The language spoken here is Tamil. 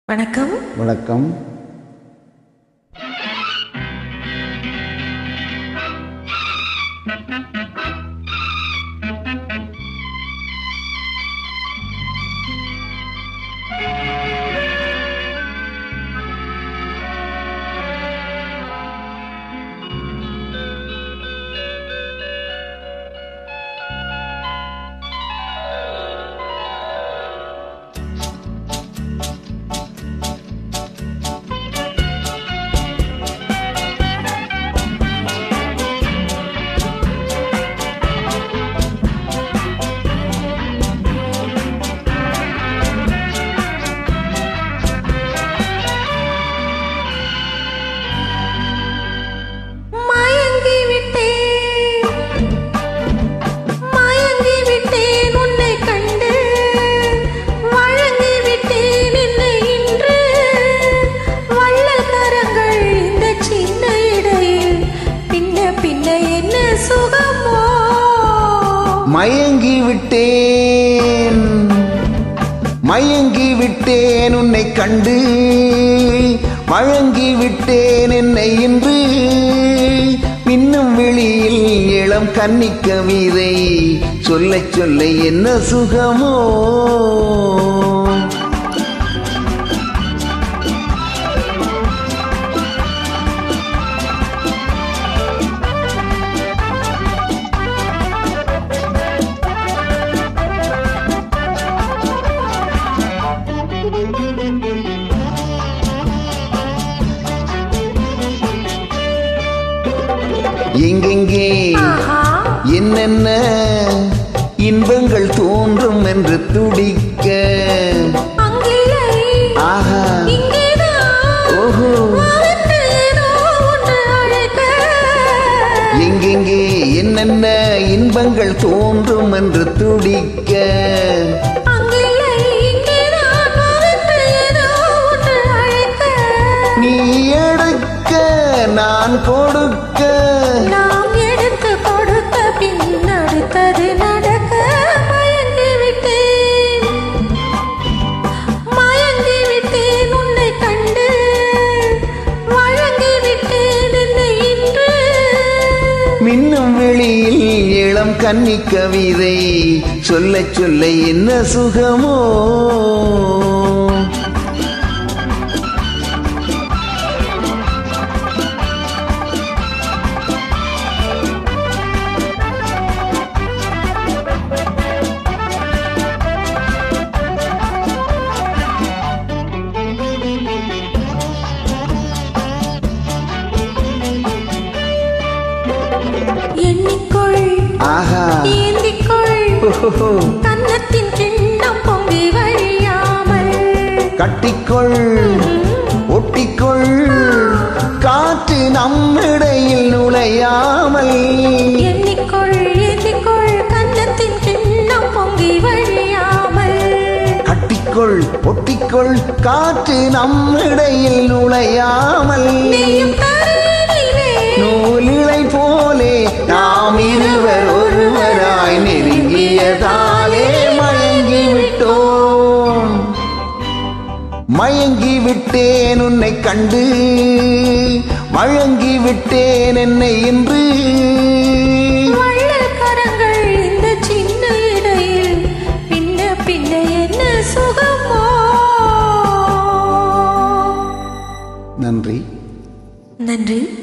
வணக்கம் வணக்கம் மயங்கி விட்டேன் மயங்கி விட்டேன் உன்னை கண்டு வழங்கி விட்டேன் என்னை இன்று வள்ளல் கரங்கள் இந்த சின்ன இடையில் பின்ன பின்ன என்ன சுகமோ மயங்கி விட்டேன் மயங்கி விட்டேன் உன்னை கண்டு வழங்கி விட்டேன் என்னை இன்று மின்னும் வெளியில் இளம் கன்னி கவிதை சொல்ல சொல்ல என்ன சுகமோ எங்கெங்கே ஆஹா என்னென்ன இன்பங்கள் தோன்றும் என்று துடிக்க அங்கில்லை ஆஹா இங்கேதான் ஓஹோ அவனுக்கு ஏதோ ஒன்று அழைக்க எங்கெங்கே என்னென்ன இன்பங்கள் தோன்றும் என்று துடிக்க அங்கில்லை இங்கேதான் அவனுக்கு ஏதோ ஒன்று அழைக்க நீ எடுக்க நான் கொடுக்க நாம் எடுத்து கொடுத்த பின் அடுத்தது நடக்க மயங்கி விட்டேன் மயங்கி விட்டேன் உன்னை கண்டு வழங்கி விட்டேன் என்னை இன்று மின்னும் வெளியில் இளம் கன்னி கவிதை சொல்ல சொல்ல என்ன சுகமோ எண்ணிக்கொள் ஆஹா ஏந்திக்கொள் ஓஹோ கன்னத்தின் கிண்ணம் பொங்கி வழியாமல் கட்டிக்கொள் ஒட்டிக்கொள் காற்று நம்மிடையில் நுழையாமல் எண்ணிக்கொள் ஏந்திக்கொள் கன்னத்தின் கிண்ணம் பொங்கி வழியாமல் கட்டிக்கொள் ஒட்டிக்கொள் காற்று நம்மிடையில் நுழையாமல் நீயும் தரையிலே நூலிழை போலே நாம் இருவர் ஒருவராய் நெருங்கியதாலே மயங்கி விட்டோம் மயங்கி விட்டேன் உன்னை கண்டு வழங்கி விட்டேன் என்னை இன்று வள்ளல் கரங்கள் இந்த சின்ன இடையில் பின்ன பின்ன என்ன சுகமோ நன்றி நன்றி